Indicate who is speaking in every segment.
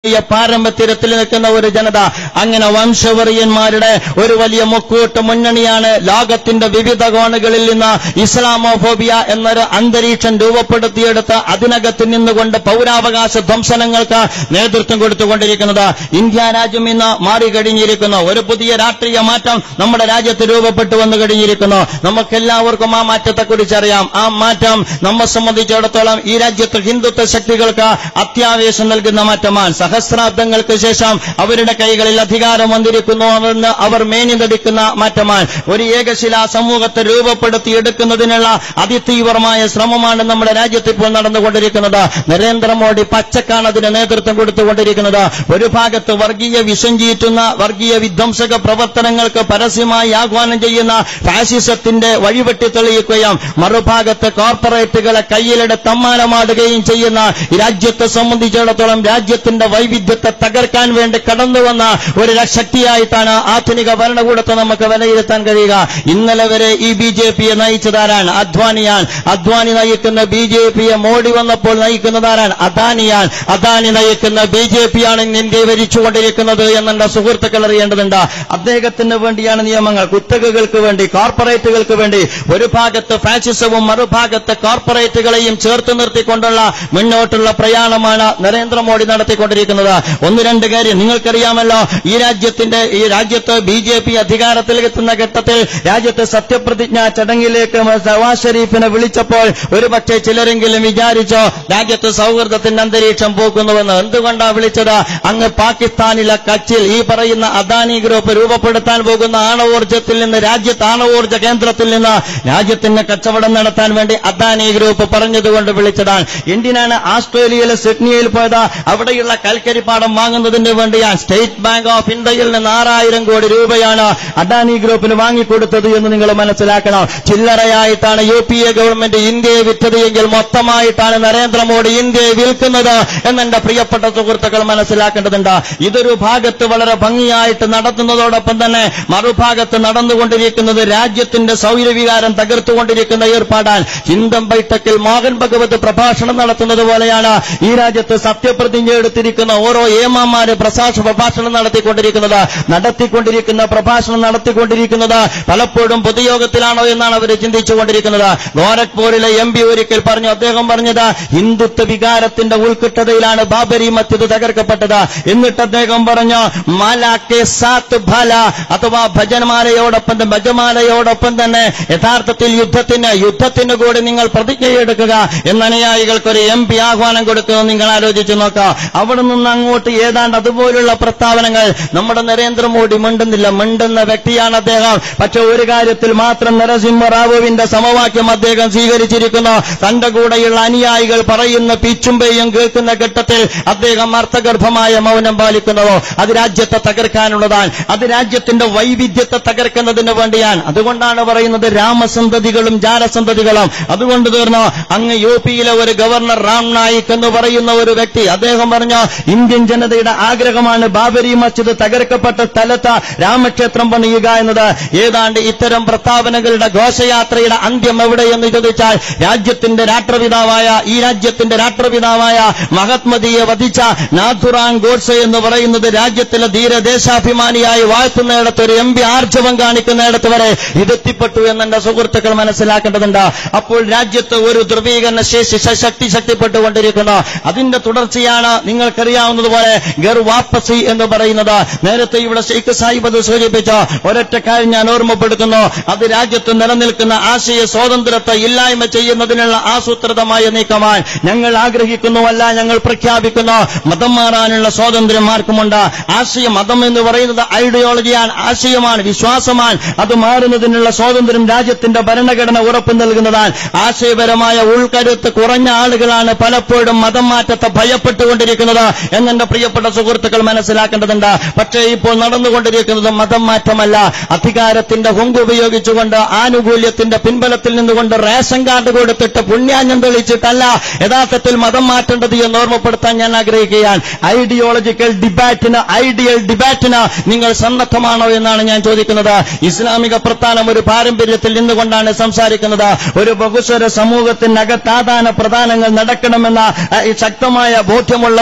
Speaker 1: വലിയ പാരമ്പര്യത്തിൽ നിൽക്കുന്ന ഒരു ജനത അങ്ങനെ വംശവെറിയന്മാരുടെ ഒരു വലിയ മുക്കൂട്ട് മുന്നണിയാണ് ലോകത്തിന്റെ വിവിധ കോണുകളിൽ നിന്ന് ഇസ്ലാമോഫോബിയ എന്നൊരു അന്തരീക്ഷം രൂപപ്പെടുത്തിയെടുത്ത് അതിനകത്ത് നിന്നുകൊണ്ട് പൗരാവകാശ ധ്വംസനങ്ങൾക്ക് നേതൃത്വം കൊടുത്തുകൊണ്ടിരിക്കുന്നത് ഇന്ത്യ രാജ്യം ഇന്ന് മാറിക്കഴിഞ്ഞിരിക്കുന്നു ഒരു പുതിയ രാഷ്ട്രീയ മാറ്റം നമ്മുടെ രാജ്യത്ത് രൂപപ്പെട്ടു വന്നു കഴിഞ്ഞിരിക്കുന്നു നമുക്കെല്ലാവർക്കും ആ മാറ്റത്തെക്കുറിച്ച് അറിയാം ആ മാറ്റം നമ്മെ സംബന്ധിച്ചിടത്തോളം ഈ രാജ്യത്ത് ഹിന്ദുത്വ ശക്തികൾക്ക് അത്യാവേശം നൽകുന്ന മാറ്റമാണ് സഹസ്രാബ്ദങ്ങൾക്ക് ശേഷം അവരുടെ കൈകളിൽ അധികാരം വന്നിരിക്കുന്നു എന്ന് അവർ മേനിതടിക്കുന്ന മാറ്റമാണ് ഒരു ഏകശിലാ സമൂഹത്തെ രൂപപ്പെടുത്തിയെടുക്കുന്നതിനുള്ള അതിതീവ്രമായ ശ്രമമാണ് നമ്മുടെ രാജ്യത്ത് ഇപ്പോൾ നടന്നുകൊണ്ടിരിക്കുന്നത് നരേന്ദ്രമോദി പച്ചക്കാണ് അതിന് നേതൃത്വം കൊടുത്തുകൊണ്ടിരിക്കുന്നത് ഒരു ഭാഗത്ത് വർഗീയ വിഷം ചീറ്റുന്ന വർഗീയ വിധ്വംസക പ്രവർത്തനങ്ങൾക്ക് പരസ്യമായി ആഹ്വാനം ചെയ്യുന്ന ഫാസിസത്തിന്റെ വഴിവെട്ടി തെളിയിക്കുകയും മറുഭാഗത്ത് കോർപ്പറേറ്റുകളെ കയ്യിലെടുത്ത് അമ്മാനമാടുകയും ചെയ്യുന്ന ഈ രാജ്യത്തെ സംബന്ധിച്ചിടത്തോളം രാജ്യത്തിന്റെ വൈവിധ്യത്തെ തകർക്കാൻ വേണ്ടി കടന്നു വന്ന ഒരു ശക്തിയായിട്ടാണ് ആധുനിക ഭരണകൂടത്തെ നമുക്ക് വിലയിരുത്താൻ കഴിയുക ഇന്നലെ വരെ ഈ ബി ജെ പിയെ നയിച്ചതാരാണ് അദ്വാനിയാൻ അദ്വാനി നയിക്കുന്ന ബി ജെ പിയെ മോഡി വന്നപ്പോൾ നയിക്കുന്നതാരാണ് അദാനിയാൻ അദാനി നയിക്കുന്ന ബി ജെ പിയാണ് ഇന്ന് ഇന്ത്യയെ ഭരിച്ചുകൊണ്ടിരിക്കുന്നത് എന്നെ സുഹൃത്തുക്കൾ അറിയേണ്ടതുണ്ട് അദ്ദേഹത്തിന് വേണ്ടിയാണ് നിയമങ്ങൾ കുത്തകകൾക്ക് വേണ്ടി കോർപ്പറേറ്റുകൾക്ക് വേണ്ടി ഒരു ഭാഗത്ത് ഫാസിസവും മറുഭാഗത്ത് കോർപ്പറേറ്റുകളെയും ചേർത്ത് നിർത്തിക്കൊണ്ടുള്ള മുന്നോട്ടുള്ള പ്രയാണമാണ് നരേന്ദ്രമോദി നടത്തിക്കൊണ്ടിരിക്കുന്നത് ഒന്ന് രണ്ട് കാര്യം നിങ്ങൾക്കറിയാമല്ലോ ഈ രാജ്യത്തിന്റെ ഈ രാജ്യത്ത് ബി ജെ പി അധികാരത്തിൽ എത്തുന്ന ഘട്ടത്തിൽ രാജ്യത്തെ സത്യപ്രതിജ്ഞ ചടങ്ങിലേക്ക് നവാസ് ഷരീഫിനെ വിളിച്ചപ്പോൾ ഒരുപക്ഷെ ചിലരെങ്കിലും വിചാരിച്ചോ രാജ്യത്ത് സൗഹൃദത്തിന്റെ അന്തരീക്ഷം പോക്കുന്നുവെന്ന് എന്തുകൊണ്ടാണ് വിളിച്ചത് അങ്ങ് പാകിസ്ഥാനിലെ കച്ചിൽ ഈ പറയുന്ന അദാനി ഗ്രൂപ്പ് രൂപപ്പെടുത്താൻ പോകുന്ന ആണവോർജ്ജത്തിൽ നിന്ന് രാജ്യത്ത് ആണവോർജ്ജ കേന്ദ്രത്തിൽ നിന്ന് രാജ്യത്തിന് കച്ചവടം നടത്താൻ വേണ്ടി അദാനി ഗ്രൂപ്പ് പറഞ്ഞതുകൊണ്ട് വിളിച്ചതാണ് എന്തിനാണ് ആസ്ട്രേലിയയിലെ സിഡ്നിയിൽ പോയത് അവിടെയുള്ള കൽക്കരി പാടം വാങ്ങുന്നതിന് വേണ്ടിയാണ് സ്റ്റേറ്റ് ബാങ്ക് ഓഫ് ഇന്ത്യയിൽ നിന്ന് ആറായിരം കോടി രൂപയാണ് അദാനി ഗ്രൂപ്പിന് വാങ്ങിക്കൊടുത്തത് എന്ന് നിങ്ങൾ മനസ്സിലാക്കണം ചില്ലറയായിട്ടാണ് യു പി എ ഗവൺമെന്റ് ഇന്ത്യയെ വിറ്റത് എങ്കിൽ മൊത്തമായിട്ടാണ് നരേന്ദ്രമോദി ഇന്ത്യയെ വിൽക്കുന്നത് എന്നെന്റെ പ്രിയപ്പെട്ട സുഹൃത്തുക്കൾ മനസ്സിലാക്കേണ്ടതുണ്ട് ഇതൊരു ഭാഗത്ത് വളരെ ഭംഗിയായിട്ട് നടത്തുന്നതോടൊപ്പം തന്നെ മറുഭാഗത്ത് നടന്നുകൊണ്ടിരിക്കുന്നത് രാജ്യത്തിന്റെ സൗരവികാരം തകർത്തുകൊണ്ടിരിക്കുന്ന ഏർപ്പാടാൻ ചിന്തം ബൈഠക്കിൽ മോഹൻ ഭഗവത് പ്രഭാഷണം നടത്തുന്നത് പോലെയാണ് ഈ രാജ്യത്ത് സത്യപ്രതിജ്ഞ എടുത്തിരിക്കുന്ന ഓരോ ഏമാമാര് പ്രസാഷ പ്രഭാഷണം നടത്തിക്കൊണ്ടിരിക്കുന്നത് നടത്തിക്കൊണ്ടിരിക്കുന്ന പ്രഭാഷണം നടത്തിക്കൊണ്ടിരിക്കുന്നത് പലപ്പോഴും പൊതുയോഗത്തിലാണോ എന്നാണ് അവർ ചിന്തിച്ചുകൊണ്ടിരിക്കുന്നത് ഗോരഖ്പൂരിലെ എം പി ഒരിക്കൽ പറഞ്ഞു അദ്ദേഹം പറഞ്ഞത് ഹിന്ദുത്വ വികാരത്തിന്റെ ഉൾക്കിട്ടതയിലാണ് ബാബരി മസ്ജിദ് തകർക്കപ്പെട്ടത് എന്നിട്ട് അദ്ദേഹം പറഞ്ഞു മാലാക്കെ സാത്ത് ഫല അഥവാ ഭജനമാലയോടൊപ്പം തന്നെ ഭജമാലയോടൊപ്പം തന്നെ യഥാർത്ഥത്തിൽ യുദ്ധത്തിന് യുദ്ധത്തിന് കൂടി നിങ്ങൾ പ്രതിജ്ഞയെടുക്കുക എന്ന അനുയായികൾക്ക് ഒരു എം പി ആഹ്വാനം കൊടുക്കുന്നത് നിങ്ങൾ ആലോചിച്ചു നോക്കാം അവിടെ നിന്ന് അങ്ങോട്ട് ഏതാണ്ട് അതുപോലുള്ള പ്രസ്താവനകൾ നമ്മുടെ നരേന്ദ്രമോദി മിണ്ടുന്നില്ല മിണ്ടുന്ന വ്യക്തിയാണ് അദ്ദേഹം പക്ഷെ ഒരു കാര്യത്തിൽ മാത്രം നരസിംഹറാവുവിന്റെ സമവാക്യം അദ്ദേഹം സ്വീകരിച്ചിരിക്കുന്നു തന്റെ കൂടെയുള്ള അനുയായികൾ പറയുന്ന പിച്ചുമ്പയും കേൾക്കുന്ന ഘട്ടത്തിൽ അദ്ദേഹം അർത്ഥഗർഭമായ മൗനം പാലിക്കുന്നതോ അത് രാജ്യത്തെ തകർക്കാനുള്ളതാണ് അത് രാജ്യത്തിന്റെ വൈവിധ്യത്തെ തകർക്കുന്നതിന് വേണ്ടിയാണ് അതുകൊണ്ടാണ് പറയുന്നത് രാമസന്തതികളും ജാലസന്തതികളും അതുകൊണ്ട് തീർന്നു അങ്ങ് യു പിയിലെ ഒരു ഗവർണർ റാം നായിക് എന്ന് പറയുന്ന ഒരു വ്യക്തി അദ്ദേഹം പറഞ്ഞു ഇന്ത്യൻ ജനതയുടെ ആഗ്രഹമാണ് ബാബരി മസ്ജിദ് തകർക്കപ്പെട്ട സ്ഥലത്ത് രാമക്ഷേത്രം പണിയുക എന്നത് ഏതാണ്ട് ഇത്തരം പ്രസ്താവനകളുടെ ഘോഷയാത്രയുടെ അന്ത്യം എവിടെയെന്ന് ചോദിച്ചാൽ രാജ്യത്തിന്റെ രാഷ്ട്രപിതാവായ ഈ രാജ്യത്തിന്റെ രാഷ്ട്രപിതാവായ മഹാത്മജിയെ വധിച്ച നാഥുറാം ഗോഡ്സെ എന്ന് പറയുന്നത് രാജ്യത്തിലെ ധീരദേശാഭിമാനിയായി വാഴ്ത്തുന്നിടത്ത് ഒരു എം പി ആർജവം കാണിക്കുന്നിടത്ത് വരെ ഇതെത്തിപ്പെട്ടു എന്ന് എന്റെ സുഹൃത്തുക്കൾ മനസ്സിലാക്കേണ്ടതുണ്ട് അപ്പോൾ രാജ്യത്ത് ഒരു ധ്രുവീകരണ ശേഷി ശ- ശക്തി ശക്തിപ്പെട്ടുകൊണ്ടിരിക്കുന്നു അതിന്റെ തുടർച്ചയാണ് നിങ്ങൾക്കറിയാവുന്നതുപോലെ ഗർ വാപ്പസി എന്ന് പറയുന്നത് നേരത്തെ ഇവിടെ ഷെയ്ഖ് സാഹിബ് അത് സൂചിപ്പിച്ച ഒരൊറ്റ കാര്യം ഞാൻ ഓർമ്മപ്പെടുത്തുന്നു അത് രാജ്യത്ത് നിലനിൽക്കുന്ന ആശയ സ്വാതന്ത്ര്യത്തെ ഇല്ലായ്മ ചെയ്യുന്നതിനുള്ള ആസൂത്രിതമായ നീക്കമാണ് ഞങ്ങൾ ആഗ്രഹിക്കുന്നുവല്ല ഞങ്ങൾ പ്രഖ്യാപിക്കുന്നു മതം മാറാനുള്ള സ്വാതന്ത്ര്യം ആർക്കുമുണ്ട് ആശയ മതം എന്ന് പറയുന്നത് ഐഡിയോളജിയാണ് ആശയമാണ് വിശ്വാസമാണ് അത് മാറുന്നതിനുള്ള സ്വാതന്ത്ര്യം രാജ്യത്തിന്റെ ഭരണഘടന ഉറപ്പു നൽകുന്നതാണ് ആശയപരമായ ഉൾക്കരുത്ത് കുറഞ്ഞ ആളുകളാണ് പലപ്പോഴും മതം മാറ്റത്തെ ഭയപ്പെട്ടുകൊണ്ടിരിക്കുന്നത് എന്നെന്റെ പ്രിയപ്പെട്ട സുഹൃത്തുക്കൾ മനസ്സിലാക്കേണ്ടതുണ്ട് പക്ഷേ ഇപ്പോൾ നടന്നുകൊണ്ടിരിക്കുന്നത് മതം മാറ്റമല്ല അധികാരത്തിന്റെ ഹുങ്ക് ഉപയോഗിച്ചുകൊണ്ട് ആനുകൂല്യത്തിന്റെ പിൻബലത്തിൽ നിന്നുകൊണ്ട് റേഷൻ കാർഡ് കൊടുത്തിട്ട് പുണ്യാഞ്ഞം തെളിച്ചിട്ടല്ല യഥാർത്ഥത്തിൽ മതം മാറ്റേണ്ടത് എന്ന് ഓർമ്മപ്പെടുത്താൻ ഞാൻ ആഗ്രഹിക്കുകയാണ് ഐഡിയോളജിക്കൽ ഡിബാറ്റിന് ഐഡിയൽ ഡിബാറ്റിന് നിങ്ങൾ സന്നദ്ധമാണോ എന്നാണ് ഞാൻ ചോദിക്കുന്നത് ഇസ്ലാമിക പ്രസ്ഥാനം ഒരു പാരമ്പര്യത്തിൽ നിന്നുകൊണ്ടാണ് സംസാരിക്കുന്നത് ഒരു ബഹുസ്വര സമൂഹത്തിനകത്ത് ആദാന പ്രധാനങ്ങൾ നടക്കണമെന്ന അഹ്, ശക്തമായ ബോധ്യമുള്ള ഒരു പ്രധാന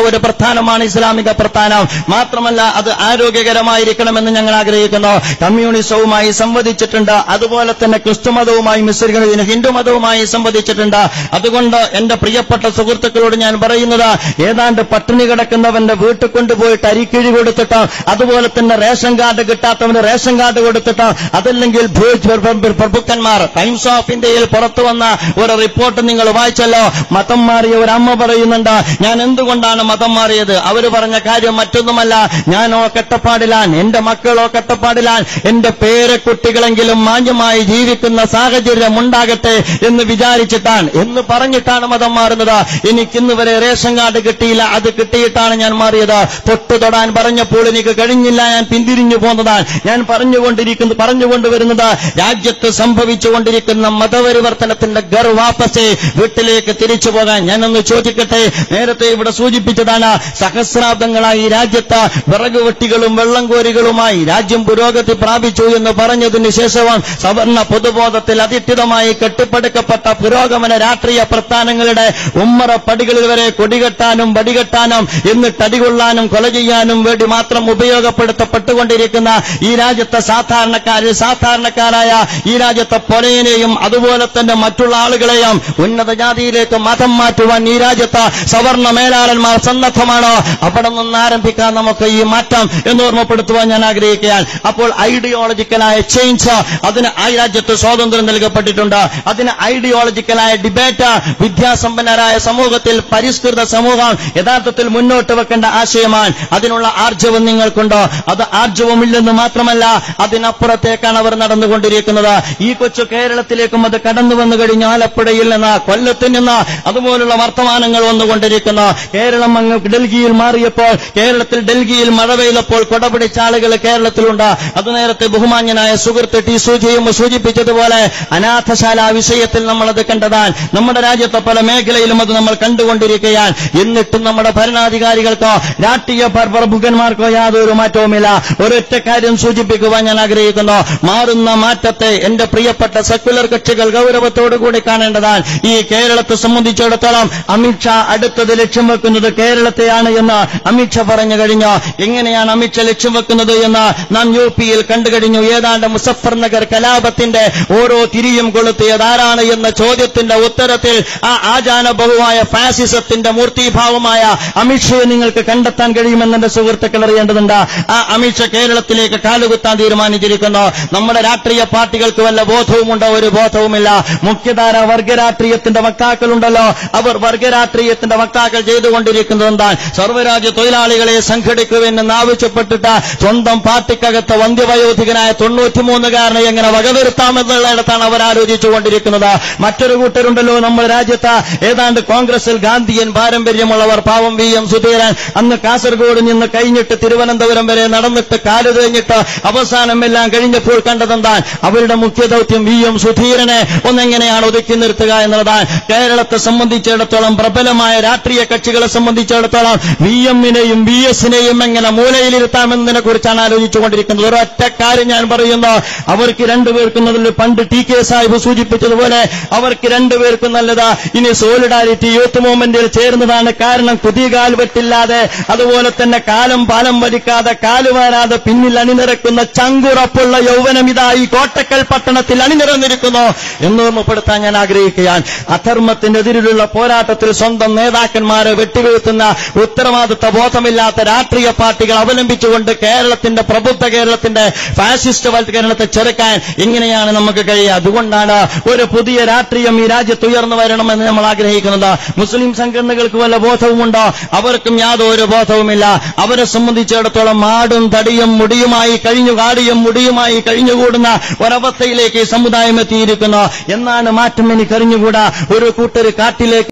Speaker 1: പ്രസ്ഥാനമാണ് ഇസ്ലാമിക പ്രസ്ഥാനം മാത്രമല്ല അത് ആരോഗ്യകരമായിരിക്കണമെന്ന് ഞങ്ങൾ ആഗ്രഹിക്കുന്നു കമ്മ്യൂണിസവുമായി സംവദിച്ചിട്ടുണ്ട് അതുപോലെ തന്നെ ക്രിസ്തുമതവുമായി മിശ്രിക്കുന്ന ഹിന്ദു മതവുമായി സംവദിച്ചിട്ടുണ്ട് അതുകൊണ്ട് എന്റെ പ്രിയപ്പെട്ട സുഹൃത്തുക്കളോട് ഞാൻ പറയുന്നത് ഏതാണ്ട് പട്ടിണി കിടക്കുന്നവന്റെ വീട്ടിൽ കൊണ്ടുപോയിട്ട് അരിക്കിഴി കൊടുത്തിട്ട് അതുപോലെ തന്നെ റേഷൻ കാർഡ് കിട്ടാത്തവന് റേഷൻ കാർഡ് കൊടുത്തിട്ട് അതല്ലെങ്കിൽ ഭൂജ് പ്ര- പ്രഭുക്കന്മാർ ടൈംസ് ഓഫ് ഇന്ത്യയിൽ പുറത്തു വന്ന ഒരു റിപ്പോർട്ട് നിങ്ങൾ വായിച്ചല്ലോ മതം മാറിയ ഒരു അമ്മ പറയുന്നുണ്ട് ഞാൻ എന്തുകൊണ്ടാണ് മതം മാറിയത് അവര് പറഞ്ഞ കാര്യം മറ്റൊന്നുമല്ല ഞാനോ കട്ടപ്പാടിലാൻ എന്റെ മക്കളോ കട്ടപ്പാടിലാൻ എന്റെ പേരക്കുട്ടികളെങ്കിലും മാന്യമായി ജീവിക്കുന്ന സാഹചര്യം ഉണ്ടാകട്ടെ എന്ന് വിചാരിച്ചിട്ടാണ് എന്ന് പറഞ്ഞിട്ടാണ് മതം മാറുന്നത് എനിക്കിന്ന് വരെ റേഷൻ കാർഡ് കിട്ടിയില്ല അത് കിട്ടിയിട്ടാണ് ഞാൻ മാറിയത് തൊട്ടു തൊടാൻ പറഞ്ഞപ്പോൾ എനിക്ക് കഴിഞ്ഞില്ല ഞാൻ പിന്തിരിഞ്ഞു പോന്നതാണ് ഞാൻ പറഞ്ഞുകൊണ്ടിരിക്കുന്നു പറഞ്ഞുകൊണ്ടുവരുന്നത് രാജ്യത്ത് സംഭവിച്ചുകൊണ്ടിരിക്കുന്ന മതപരിവർത്തനത്തിന്റെ ഗർവാപ്പസെ വീട്ടിലേക്ക് തിരിച്ചു പോകാൻ ഞാനൊന്ന് ചോദിക്കട്ടെ നേരത്തെ ഇവിടെ സൂചിപ്പിച്ചതാണ് സഹസ്രാബ്ദങ്ങളായി ഈ രാജ്യത്ത് വിറകുവെട്ടികളും വെള്ളം കോരികളുമായി രാജ്യം പുരോഗതി പ്രാപിച്ചു എന്ന് പറഞ്ഞതിന് ശേഷവും സവർണ പൊതുബോധത്തിൽ അധിഷ്ഠിതമായി കെട്ടിപ്പടുക്കപ്പെട്ട പുരോഗമന രാഷ്ട്രീയ പ്രസ്ഥാനങ്ങളുടെ ഉമ്മറ പടികളിൽ വരെ കൊടികെട്ടാനും വടികെട്ടാനും എന്നിട്ട് അടികൊള്ളാനും കൊല ചെയ്യാനും വേണ്ടി മാത്രം ഉപയോഗപ്പെടുത്തപ്പെട്ടുകൊണ്ടിരിക്കുന്ന ഈ രാജ്യത്തെ സാധാരണക്കാരിൽ സാധാരണക്കാരായ ഈ രാജ്യത്തെ പൊലയനെയും അതുപോലെ തന്നെ മറ്റുള്ള ആളുകളെയും ഉന്നത ജാതിയിലേക്ക് മതം മാറ്റുവാൻ ഈ രാജ്യത്ത് സവർണ മേലാളന്മാർ സന്നദ്ധമാണോ അവിടെ നിന്ന് ആരംഭിക്കാൻ നമുക്ക് ഈ മാറ്റം എന്ന് ഓർമ്മപ്പെടുത്തുവാൻ ഞാൻ ആഗ്രഹിക്കുകയാണ് അപ്പോൾ ഐഡിയോളജിക്കലായ ചേഞ്ച് അതിന് ഈ രാജ്യത്ത് സ്വാതന്ത്ര്യം നൽകപ്പെട്ടിട്ടുണ്ട് അതിന് ഐഡിയോളജിക്കലായ ഡിബേറ്റ് വിദ്യാസമ്പന്നരായ സമൂഹത്തിൽ പരിഷ്കൃത സമൂഹം യഥാർത്ഥത്തിൽ മുന്നോട്ട് വെക്കേണ്ട ആശയമാണ് അതിനുള്ള ആർജവം നിങ്ങൾക്കുണ്ടോ അത് ആർജവമില്ലെന്ന് മാത്രമല്ല അതിനപ്പുറത്തേക്കാണ് അവർ നടന്നുകൊണ്ടിരിക്കുന്നത് ഈ കൊച്ചു കേരളത്തിലേക്കും അത് കടന്നു വന്നു കഴിഞ്ഞു ആലപ്പുഴയിൽ നിന്ന് കൊല്ലത്തിൽ നിന്ന് അതുപോലുള്ള വർത്തമാനങ്ങൾ വന്നുകൊണ്ടിരിക്കുന്നു കേരളം അങ്ങ് ഡൽഹിയിൽ മാറിയപ്പോൾ കേരളത്തിൽ ഡൽഹിയിൽ മഴ പെയ്തപ്പോൾ കൊടപിടിച്ച ആളുകൾ കേരളത്തിലുണ്ട് അത് നേരത്തെ ബഹുമാന്യനായ സുഹൃത്ത് ടി സൂചിയും സൂചിപ്പിച്ചതുപോലെ അനാഥശാല വിഷയത്തിൽ നമ്മളത് കണ്ടതാണ് നമ്മുടെ രാജ്യത്തെ പല മേഖലയിലും അത് നമ്മൾ കണ്ടുകൊണ്ടിരിക്കുകയാണ് എന്നിട്ടും നമ്മുടെ ഭരണാധികാരികൾക്കോ രാഷ്ട്രീയ പ്ര- പ്രഭുക്കന്മാർക്കോ യാതൊരു മാറ്റവുമില്ല ഒരൊറ്റ കാര്യം സൂചിപ്പിക്കുവാൻ ഞാൻ ആഗ്രഹിക്കുന്നു മാറുന്ന മാറ്റത്തെ എന്റെ പ്രിയപ്പെട്ട സെക്യുലർ കക്ഷികൾ ഗൗരവത്തോടുകൂടി കാണേണ്ടതാണ് ഈ കേരളത്തെ സംബന്ധിച്ചിടത്തോളം അമിത്ഷാ അടുത്തത് ലക്ഷ്യം വെക്കുന്നത് കേരളത്തെയാണ് എന്ന് അമിത്ഷാ പറഞ്ഞു കഴിഞ്ഞു എങ്ങനെയാണ് അമിത്ഷാ ലക്ഷ്യം വെക്കുന്നത് എന്ന് നാം യു പിയിൽ കണ്ടു കഴിഞ്ഞു ഏതാണ്ട് മുസഫർ നഗർ കലാപത്തിന്റെ ഓരോ തിരിയും കൊളുത്തിയത് ആരാണ് എന്ന ചോദ്യത്തിന്റെ ഉത്തരത്തിൽ ആ ആചാന ബഹുവായ ഫാസിസത്തിന്റെ മൂർത്തിഭാവമായ അമിത്ഷയെ നിങ്ങൾക്ക് കണ്ടെത്താൻ കഴിയുമെന്ന് എന്റെ സുഹൃത്തുക്കൾ അറിയേണ്ടതുണ്ട് ആ അമിത്ഷാ കേരളത്തിലേക്ക് കാലുകുത്താൻ തീരുമാനിച്ചിരിക്കുന്നു നമ്മുടെ രാഷ്ട്രീയ പാർട്ടികൾക്ക് വല്ല ബോധവുമുണ്ടോ ഒരു ബോധവുമില്ല മുഖ്യധാര വർഗരാഷ്ട്രീയത്തിന്റെ വക്താക്കളുണ്ടല്ലോ അവർ വർഗരാഷ്ട്രീയത്തിന്റെ വക്താക്കൾ ചെയ്തുകൊണ്ടിരിക്കുന്നത് എന്താണ് സർവ്വരാജ്യ തൊഴിലാളികളെ സംഘടിക്കുമെന്ന് ആവശ്യപ്പെട്ടിട്ട് സ്വന്തം പാർട്ടിക്കകത്ത് വന്ധ്യവയോധികനായ തൊണ്ണൂറ്റിമൂന്നുകാരനെ എങ്ങനെ വകവരുത്താമെന്നുള്ളിടത്താണ് അവർ ആലോചിച്ചുകൊണ്ടിരിക്കുന്നത് മറ്റൊരു കൂട്ടരുണ്ടല്ലോ നമ്മുടെ രാജ്യത്ത് ഏതാണ്ട് കോൺഗ്രസിൽ ഗാന്ധിയൻ പാരമ്പര്യമുള്ളവർ പാവം വി എം സുധീരൻ അന്ന് കാസർഗോഡ് നിന്ന് കഴിഞ്ഞിട്ട് തിരുവനന്തപുരം വരെ നടന്നിട്ട് കാല് തേഞ്ഞിട്ട് അവസാനം എല്ലാം കഴിഞ്ഞപ്പോൾ കണ്ടതെന്താൻ അവരുടെ മുഖ്യ ദൗത്യം വി എം സുധീരനെ ഒന്നെങ്ങനെയാണ് ഒതുക്കി നിർത്തുക എന്നുള്ളതാണ് കേരളത്തെ സംബന്ധിച്ചിടത്തോളം പ്രബലമായ രാഷ്ട്രീയ കക്ഷികളെ സംബന്ധിച്ചിടത്തോളം വി എമ്മിനെയും വി എസിനെയും എങ്ങനെ മൂലയിലിരുത്താമെന്നതിനെ കുറിച്ചാണ് ആലോചിച്ചുകൊണ്ടിരിക്കുന്നത് ഒരൊറ്റ കാര്യം ഞാൻ പറയുന്നു അവർക്ക് രണ്ടുപേർക്കും അതിൽ പണ്ട് ടി കെ സാഹിബ് സൂചിപ്പിച്ചതുപോലെ അവർക്ക് രണ്ടുപേർക്കും നല്ലതാ ഇനി സോളിഡാരിറ്റി യൂത്ത് മൂവ്മെന്റിൽ ചേർന്നതാണ് കാരണം കുതികാൽ വെട്ടില്ലാതെ അതുപോലെ തന്നെ കാലം പാലം വലിക്കാതെ കാലുവാരാതെ പിന്നിൽ അണിനിരക്കുന്ന ചങ്കുറപ്പുള്ള യൗവനം ഇതാ ഈ കോട്ടക്കൽ പട്ടണത്തിൽ അണിനിരന്നിരിക്കുന്നു എന്ന് ഓർമ്മപ്പെടുത്താൻ ഞാൻ ആഗ്രഹിക്കുകയാണ് അധർമ്മത്തിനെതിരിലുള്ള പോരാട്ടത്തിൽ സ്വന്തം നേതാക്കന്മാരെ വെട്ടിവീഴ്ത്തുന്ന ഉത്തരവാദിത്ത ബോധമില്ലാത്ത രാഷ്ട്രീയ പാർട്ടികൾ അവലംബിച്ചുകൊണ്ട് കേരളത്തിന്റെ പ്രബുദ്ധ കേരളത്തിന്റെ ഫാസിസ്റ്റ് വൽക്കരണത്തെ ചെറുക്കാൻ ഇങ്ങനെയാണ് നമുക്ക് കഴിയുക അതുകൊണ്ടാണ് ഒരു പുതിയ രാഷ്ട്രീയം ഈ രാജ്യത്ത് ഉയർന്നു വരണമെന്ന് നമ്മൾ ആഗ്രഹിക്കുന്നത് മുസ്ലിം സംഘടനകൾക്ക് വല്ല ബോധവുമുണ്ടോ അവർക്കും യാതൊരു ബോധവുമില്ല അവരെ സംബന്ധിച്ചിടത്തോളം മാടും തടിയും മുടിയുമായി കഴിഞ്ഞു കാടിയും മുടിയുമായി കഴിഞ്ഞുകൂടുന്ന ഒരവസ്ഥയിലേക്ക് ഈ സമുദായം എത്തിയിരിക്കുന്നു എന്നാണ് മാറ്റം എനിക്കറിഞ്ഞുകൂടാ ഒരു കൂട്ടർ കാട്ടിലേക്ക്